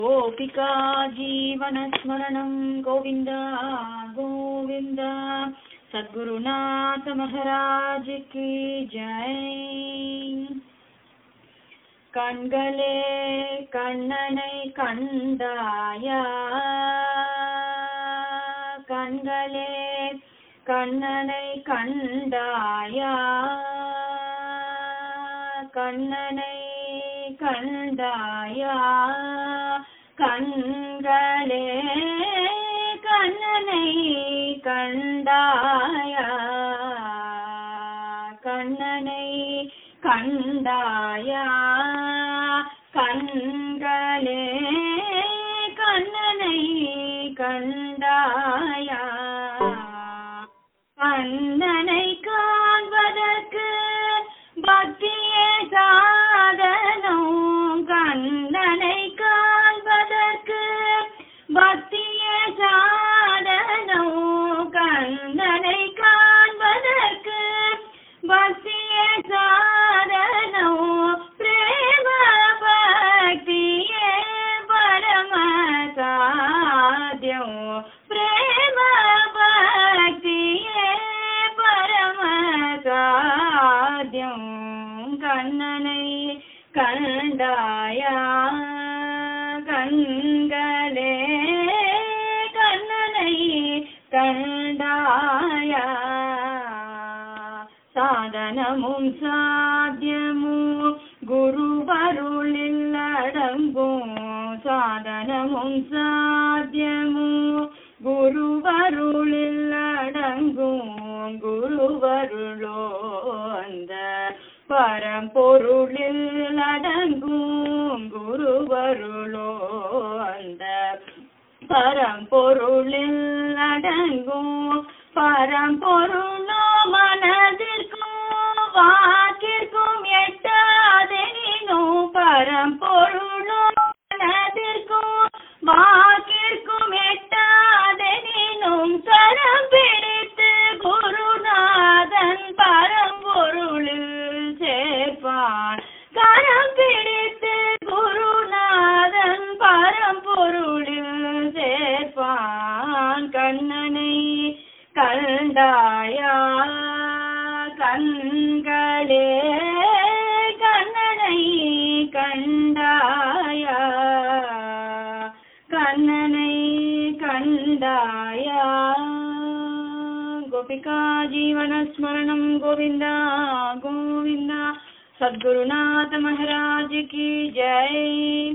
गोपिका जीवनस्मरणं गोविन्द गोविन्द सद्गुरुनाथ महाराज की जय கண்களே கண்ணனை கண்டாயா கண்களே கண்ணனை கண்டாயா கண்ணனை கண்டாயா கண்களே கண்ணனை கண்டாயா கண்ணனை கண்டாயா கண்களே கண்ணனை கண்டாயா கண்ணனை காண்பதற்கு பக்தியே சாதனம் கண்ணனை காண்பதற்கு பக்தியே சாதனம் கண்ணனை காண்பதற்கு பக்தியே சாதனம் பிரேம பக்தியே பரம சாத்தியம் பிரேம பக்தியே பரம சாத்தியம் கண்ணனை கண்டாயா கண்களே கண்ணனை கண்டாயா சாதனமும் சாத்தியமும் குருவருளில் அடங்கும் சாதனமும் சாத்தியமும் குருவருளில் அடங்கும் குருவருளோ அந்த பரம்பொருளில் அடங்கும் குருவருளோ அந்த பரம்பொருளில் அடங்கும் பரம்பொருளோ மனதிற்கும் வாக்கிற்கும் எட்டாதெனினும் பரம்பொருளோ மனதிற்கும் வாக்கிற்கும் எட்டாதெனினும் கரம் பிடித்து குருநாதன் பரம்பொருளில் சேர்ப்பான் கரம் பிடித்து குருநாதன் பரம்பொருளில் சேர்ப்பான் கண்ணனை கண்டாயா கண்களே கண்ணனை கண்டாயா கண்ணனை கண்டாயா गोपिका जीवनस्मरणं गोविन्द गोविन्द सद्गुरुनाथ महाराज की जय